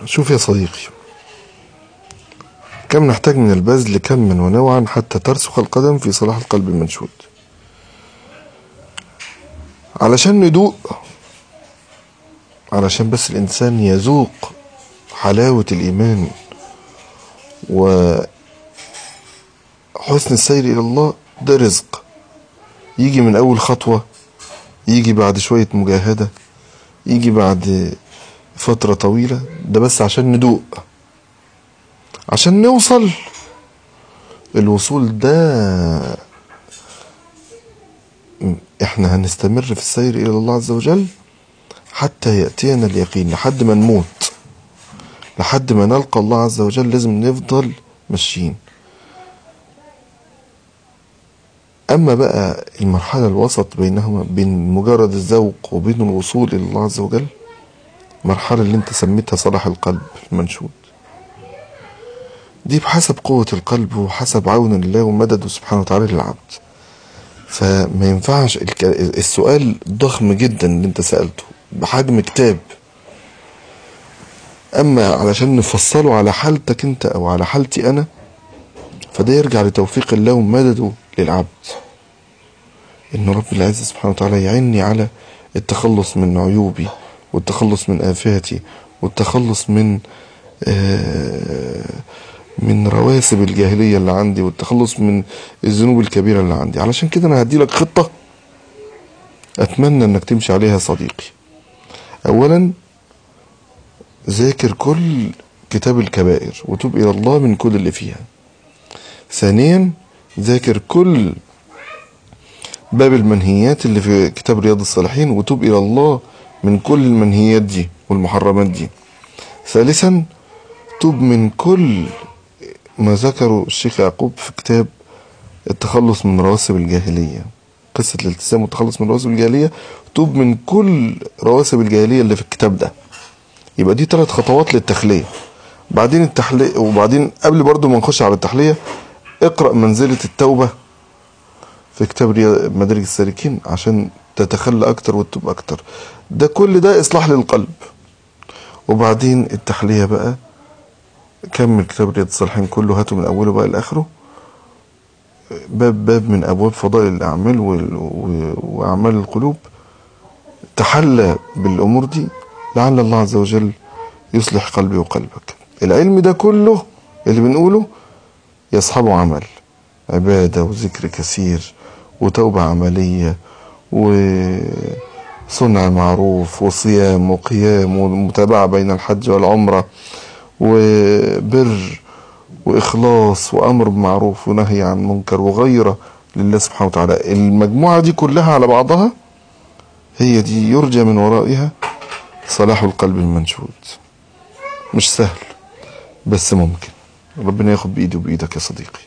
شوف يا صديقي كم نحتاج من البذل كما ونوعا حتى ترسخ القدم في صلاح القلب المنشود علشان ندوق علشان بس الإنسان يذوق حلاوة الإيمان وحسن السير إلى الله ده رزق يجي من أول خطوة يجي بعد شوية مجاهدة يجي بعد فترة طويلة ده بس عشان ندوق عشان نوصل الوصول ده احنا هنستمر في السير الى الله عز وجل حتى يأتينا اليقين لحد ما نموت لحد ما نلقى الله عز وجل لازم نفضل ماشيين اما بقى المرحلة الوسط بينهما بين مجرد الذوق وبين الوصول الى الله عز وجل المرحلة اللي انت سميتها صلاح القلب المنشود دي بحسب قوة القلب وحسب عون الله ومدده سبحانه وتعالى للعبد فما ينفعش السؤال ضخم جدا اللي انت سألته بحجم كتاب اما علشان نفصله على حالتك انت او على حالتي انا فده يرجع لتوفيق الله ومدده للعبد ان رب العزة سبحانه وتعالى يعني على التخلص من عيوبي والتخلص من آفاتي والتخلص من آه من رواسب الجاهلية اللي عندي والتخلص من الذنوب الكبيرة اللي عندي علشان كده انا هدي لك خطة اتمنى انك تمشي عليها صديقي اولا ذاكر كل كتاب الكبائر وتوب الى الله من كل اللي فيها ثانيا ذاكر كل باب المنهيات اللي في كتاب رياض الصالحين وتوب الى الله من كل المنهيات دي والمحرمات دي ثالثا توب من كل ما ذكره الشيخ يعقوب في كتاب التخلص من رواسب الجاهلية قصة الالتزام والتخلص من رواسب الجاهلية توب من كل رواسب الجاهلية اللي في الكتاب ده يبقى دي ثلاث خطوات للتخلية بعدين التحلية وبعدين قبل برضو ما نخش على التحلية اقرأ منزلة التوبة في كتاب مدارج السالكين عشان تتخلى اكتر وتتوب اكتر ده كل ده اصلاح للقلب وبعدين التحلية بقى كمل كتاب رياض الصالحين كله هاته من اوله بقى لاخره باب باب من ابواب فضائل الاعمال واعمال القلوب تحلى بالامور دي لعل الله عز وجل يصلح قلبي وقلبك العلم ده كله اللي بنقوله يصحبه عمل عبادة وذكر كثير وتوبة عملية وصنع معروف وصيام وقيام ومتابعة بين الحج والعمرة وبر وإخلاص وأمر بمعروف ونهي عن منكر وغيره لله سبحانه وتعالى المجموعة دي كلها على بعضها هي دي يرجى من ورائها صلاح القلب المنشود مش سهل بس ممكن ربنا ياخد بإيدي وبإيدك يا صديقي